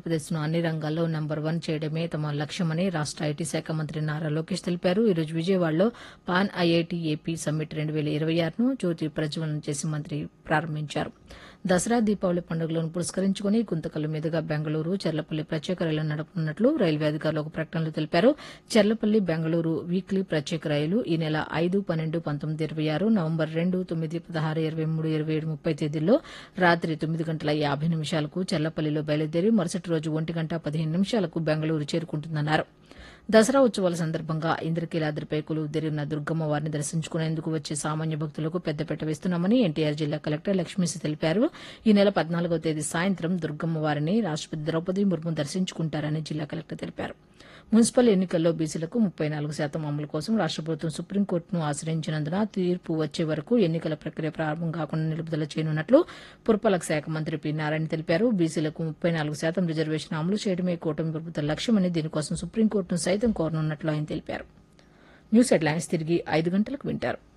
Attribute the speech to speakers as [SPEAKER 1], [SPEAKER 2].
[SPEAKER 1] ఆంధ్రప్రదేశ్ను అన్ని రంగాల్లో నంబర్ వన్ చేయడమే తమ లక్ష్యమని రాష్ట ఐటీ శాఖ మంత్రి నారా లోకేష్ తెలిపారు ఈ రోజు విజయవాడలో పాన్ ఐఐటి ఏపీ సమ్మిట్ రెండు వేల ఇరవై ఆరును జ్యోతి ప్రజ్వలన చేసి మంత్రి ప్రారంభించారు దసరా దీపావళి పండుగలను పురస్కరించుకుని గుంతకల్లు మీదుగా బెంగళూరు చెర్లపల్లి ప్రత్యేక రైలు నడపనున్నట్లు రైల్వే అధికారులు ఒక ప్రకటనలో తెలిపారు చెర్లపల్లి బెంగళూరు వీక్లీ ప్రత్యేక రైలు ఈ నెల ఐదు పన్నెండు పంతొమ్మిది ఇరవై ఆరు నవంబర్ రెండు తొమ్మిది పదహారు ఇరవై మూడు ఇరవై ఏడు ముప్పై తేదీల్లో రాత్రి తొమ్మిది గంటల యాభై నిమిషాలకు చెర్లపల్లిలో బయలుదేరి మరుసటి రోజు ఒంటి గంట పదిహేను నిమిషాలకు బెంగళూరు చేరుకుంటుందన్నారు దసరా ఉత్సవాల సందర్భంగా ఇంద్రకీలాద్రిపై కొలువుదీరిన దుర్గమ్మ వారిని దర్శించుకునేందుకు వచ్చే సామాన్య భక్తులకు పెద్దపీట వేస్తున్నామని ఎన్టీఆర్ జిల్లా కలెక్టర్ లక్ష్మీసి తెలిపారు ఈ నెల పద్నాలుగో తేదీ సాయంత్రం దుర్గమ్మ వారిని రాష్టపతి ద్రౌపది ముర్ము దర్శించుకుంటారని జిల్లా కలెక్టర్ తెలిపారు మున్సిపల్ ఎన్నికల్లో బీసీలకు ముప్పై నాలుగు శాతం అమలు కోసం రాష్ట ప్రభుత్వం సుప్రీంకోర్టును ఆశ్రయించినందున తీర్పు వచ్చే వరకు ఎన్నికల ప్రక్రియ ప్రారంభం కాకుండా నిలుపుదల చేయనున్నట్లు పురపాలక శాఖ మంత్రి పి నారాయణ తెలిపారు బీసీలకు ముప్పై నాలుగు శాతం రిజర్వేషన్ అమలు చేయడమే కూటమి ప్రభుత్వ లక్ష్యమని దీనికోసం సుప్రీంకోర్టును సైతం కోరనున్నట్లు ఆయన తెలిపారు న్యూస్ హెడ్లైన్స్ తిరిగి ఐదు గంటలకు వింటారు